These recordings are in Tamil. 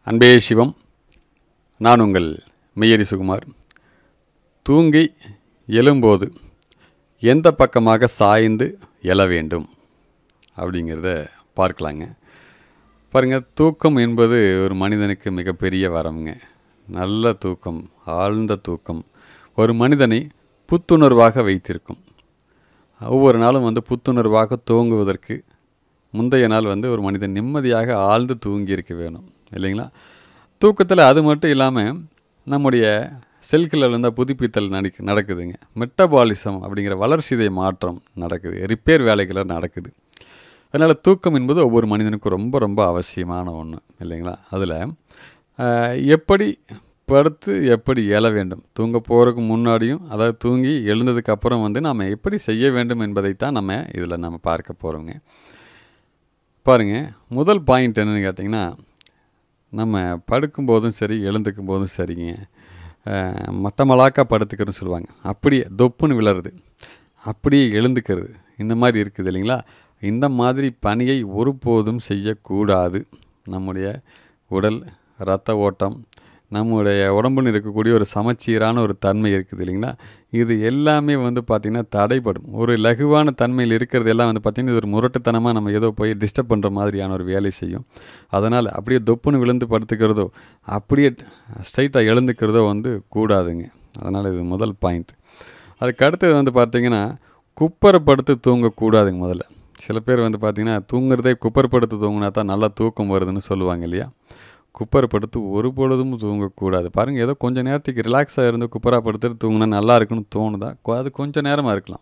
அன்பே சிவம் நான் உங்கள் மெய்யரி சுகுமார் தூங்கி எழும்போது எந்த பக்கமாக சாய்ந்து எழ வேண்டும் அப்படிங்கிறத பார்க்கலாங்க பாருங்கள் தூக்கம் என்பது ஒரு மனிதனுக்கு மிகப்பெரிய வரம்ங்க நல்ல தூக்கம் ஆழ்ந்த தூக்கம் ஒரு மனிதனை புத்துணர்வாக வைத்திருக்கும் ஒவ்வொரு நாளும் வந்து புத்துணர்வாக தூங்குவதற்கு முந்தைய நாள் வந்து ஒரு மனிதன் நிம்மதியாக ஆழ்ந்து தூங்கி இருக்க வேணும் இல்லைங்களா தூக்கத்தில் அது மட்டும் இல்லாமல் நம்முடைய செல்களில் வந்து புதுப்பித்தல் நடிக்க நடக்குதுங்க மெட்டபாலிசம் அப்படிங்கிற வளர்சிதை மாற்றம் நடக்குது ரிப்பேர் வேலைகள் நடக்குது அதனால் தூக்கம் என்பது ஒவ்வொரு மனிதனுக்கும் ரொம்ப ரொம்ப அவசியமான ஒன்று இல்லைங்களா அதில் எப்படி படுத்து எப்படி எழ வேண்டும் தூங்க போகிறதுக்கு முன்னாடியும் அதாவது தூங்கி எழுந்ததுக்கு அப்புறம் வந்து நாம் எப்படி செய்ய வேண்டும் என்பதைத்தான் நம்ம இதில் நம்ம பார்க்க போகிறோங்க பாருங்கள் முதல் பாயிண்ட் என்னென்னு கேட்டிங்கன்னா நம்ம படுக்கும்போதும் சரி எழுந்துக்கும் போதும் சரிங்க மட்டமலாக்கா படுத்துக்கிறதுன்னு சொல்லுவாங்க அப்படியே தொப்புன்னு விழறது அப்படியே எழுந்துக்கிறது இந்த மாதிரி இருக்குது இல்லைங்களா இந்த மாதிரி பணியை ஒருபோதும் செய்யக்கூடாது நம்முடைய உடல் இரத்த ஓட்டம் நம்முடைய உடம்புன்னு இருக்கக்கூடிய ஒரு சமச்சீரான ஒரு தன்மை இருக்குது இல்லைங்களா இது எல்லாமே வந்து பார்த்திங்கன்னா தடைப்படும் ஒரு லகுவான தன்மையில் இருக்கிறது எல்லாம் வந்து பார்த்திங்கன்னா இது ஒரு முரட்டுத்தனமாக நம்ம ஏதோ போய் டிஸ்டர்ப் பண்ணுற மாதிரியான ஒரு வேலை செய்யும் அதனால் அப்படியே தொப்புன்னு விழுந்து படுத்துக்கிறதோ அப்படியே ஸ்ட்ரைட்டாக எழுந்துக்கிறதோ வந்து கூடாதுங்க அதனால் இது முதல் பாயிண்ட் அதுக்கு அடுத்தது வந்து பார்த்திங்கன்னா குப்பரப்படுத்து தூங்கக்கூடாதுங்க முதல்ல சில பேர் வந்து பார்த்திங்கன்னா தூங்குறதே குப்பரப்படுத்து தூங்கினா தான் நல்லா தூக்கம் வருதுன்னு சொல்லுவாங்க இல்லையா குப்பரை படுத்து ஒரு பொழுதும் தூங்கக்கூடாது பாருங்கள் ஏதோ கொஞ்சம் நேரத்துக்கு ரிலாக்ஸாக இருந்து குப்பராக படுத்துட்டு தூங்கினா நல்லா இருக்குன்னு தோணுதா அது கொஞ்சம் நேரமாக இருக்கலாம்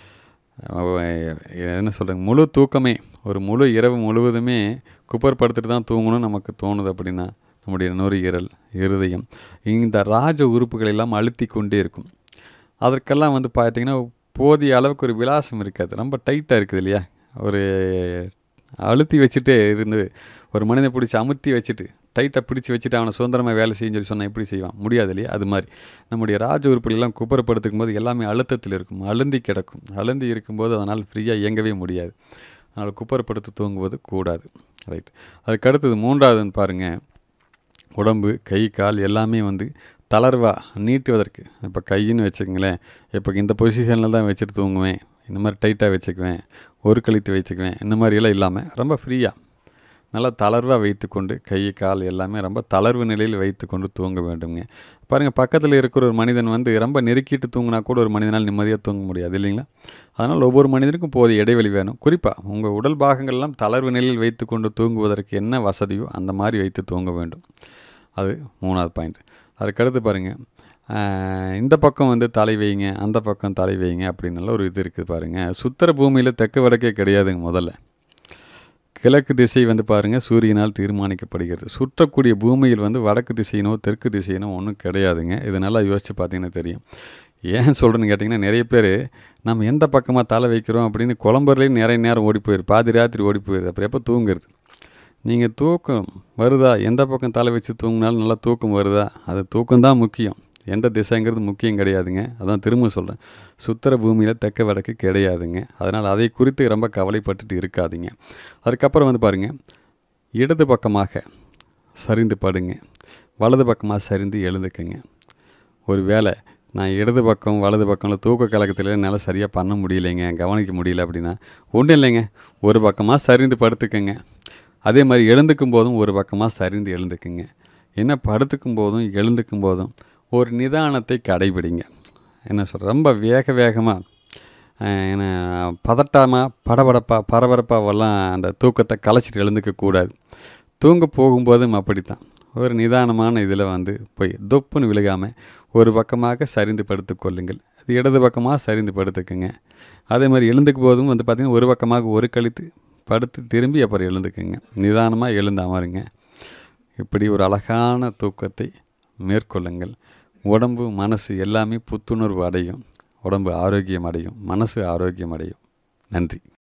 என்ன சொல்கிறேங்க முழு தூக்கமே ஒரு முழு இரவு முழுவதுமே குப்பர் படுத்துட்டு தான் தூங்கணும் நமக்கு தோணுது அப்படின்னா நம்முடைய நுரையீரல் இருதயம் இந்த ராஜ உறுப்புகள் எல்லாம் அழுத்தி கொண்டே இருக்கும் அதற்கெல்லாம் வந்து பார்த்திங்கன்னா போதிய அளவுக்கு ஒரு விலாசம் இருக்காது ரொம்ப டைட்டாக இருக்குது இல்லையா ஒரு அழுத்தி வச்சுட்டே இருந்து ஒரு மனிதனை பிடிச்சி அமுத்தி வச்சுட்டு டைட்டாக பிடிச்சி வச்சுட்டு அவனை சுதந்திரமாக வேலை செய்யும் சொல்லி சொன்னால் எப்படி செய்வான் முடியாது இல்லையா அது மாதிரி நம்முடைய ராஜ உறுப்புகளெல்லாம் குப்பரப்படுத்துக்கும் போது எல்லாமே அழுத்தத்தில் இருக்கும் அழுந்தி கிடக்கும் அழுந்தி இருக்கும்போது அதனால் ஃப்ரீயாக இயங்கவே முடியாது அதனால் குப்பரப்படுத்தி தூங்குவது கூடாது ரைட் அதுக்கு அடுத்தது மூன்றாவதுன்னு பாருங்கள் உடம்பு கை கால் எல்லாமே வந்து தளர்வாக நீட்டுவதற்கு இப்போ கையின்னு வச்சுக்கங்களேன் இப்போ இந்த பொசிஷனில் தான் வச்சுட்டு தூங்குவேன் இந்த மாதிரி டைட்டாக வச்சுக்குவேன் ஒரு கழித்து வச்சுக்குவேன் இந்த மாதிரியெல்லாம் இல்லாமல் ரொம்ப ஃப்ரீயாக நல்லா தளர்வாக வைத்துக்கொண்டு கை கால் எல்லாமே ரொம்ப தளர்வு நிலையில் வைத்து கொண்டு தூங்க வேண்டுங்க பாருங்கள் பக்கத்தில் இருக்கிற ஒரு மனிதன் வந்து ரொம்ப நெருக்கிட்டு தூங்கினா கூட ஒரு மனிதனால் நிம்மதியாக தூங்க முடியாது இல்லைங்களா அதனால் ஒவ்வொரு மனிதனுக்கும் போதிய இடைவெளி வேணும் குறிப்பாக உங்கள் உடல் பாகங்கள்லாம் தளர்வு நிலையில் வைத்து கொண்டு தூங்குவதற்கு என்ன வசதியோ அந்த மாதிரி வைத்து தூங்க வேண்டும் அது மூணாவது பாயிண்ட் அதுக்கடுத்து பாருங்கள் இந்த பக்கம் வந்து தலை வைங்க அந்த பக்கம் தலை வைங்க அப்படின்னால ஒரு இது இருக்குது பாருங்கள் சுத்தர பூமியில் தெற்கு வடக்கே கிடையாதுங்க முதல்ல கிழக்கு திசை வந்து பாருங்கள் சூரியனால் தீர்மானிக்கப்படுகிறது சுற்றக்கூடிய பூமியில் வந்து வடக்கு திசையினோ தெற்கு திசையினோ ஒன்றும் கிடையாதுங்க இது நல்லா யோசித்து பார்த்தீங்கன்னா தெரியும் ஏன் சொல்கிறேன்னு கேட்டிங்கன்னா நிறைய பேர் நம்ம எந்த பக்கமாக தலை வைக்கிறோம் அப்படின்னு குழம்புறதுலேயும் நிறைய நேரம் ஓடி போயிரு பாதி ராத்திரி ஓடி போயிடுது அப்புறம் எப்போ தூங்குறது நீங்கள் தூக்கம் வருதா எந்த பக்கம் தலை வச்சு தூங்கினாலும் நல்லா தூக்கம் வருதா அது தூக்கம்தான் முக்கியம் எந்த திசைங்கிறது முக்கியம் கிடையாதுங்க அதான் திரும்ப சொல்கிறேன் சுத்தர பூமியில் தெக்க வடக்கு கிடையாதுங்க அதனால் அதை குறித்து ரொம்ப கவலைப்பட்டுட்டு இருக்காதீங்க அதுக்கப்புறம் வந்து பாருங்கள் இடது பக்கமாக சரிந்து படுங்க வலது பக்கமாக சரிந்து எழுந்துக்குங்க ஒரு வேளை நான் இடது பக்கம் வலது பக்கம்ல தூக்க கலக்கத்தில் என்னால் சரியாக பண்ண முடியலைங்க கவனிக்க முடியல அப்படின்னா ஒன்றும் இல்லைங்க ஒரு பக்கமாக சரிந்து படுத்துக்கங்க அதே மாதிரி எழுந்துக்கும் போதும் ஒரு பக்கமாக சரிந்து எழுந்துக்குங்க என்ன படுத்துக்கும் போதும் எழுந்துக்கும் போதும் ஒரு நிதானத்தை கடைபிடிங்க என்ன சொல்கிற ரொம்ப வேக வேகமாக என்ன பதட்டமாக படபடப்பாக பரபரப்பாவெல்லாம் அந்த தூக்கத்தை கலைச்சிட்டு எழுந்துக்கக்கூடாது தூங்க போகும்போதும் அப்படித்தான் ஒரு நிதானமான இதில் வந்து போய் தொப்புன்னு விழுகாமல் ஒரு பக்கமாக சரிந்து படுத்து கொள்ளுங்கள் அது இடது பக்கமாக சரிந்து படுத்துக்குங்க அதே மாதிரி எழுந்துக்கு போதும் வந்து பார்த்திங்கன்னா ஒரு பக்கமாக ஒரு கழித்து படுத்து திரும்பி அப்புறம் எழுந்துக்குங்க நிதானமாக எழுந்து அமருங்க இப்படி ஒரு அழகான தூக்கத்தை மேற்கொள்ளுங்கள் உடம்பு மனசு எல்லாமே புத்துணர்வு அடையும் உடம்பு ஆரோக்கியம் அடையும் மனசு ஆரோக்கியம் அடையும் நன்றி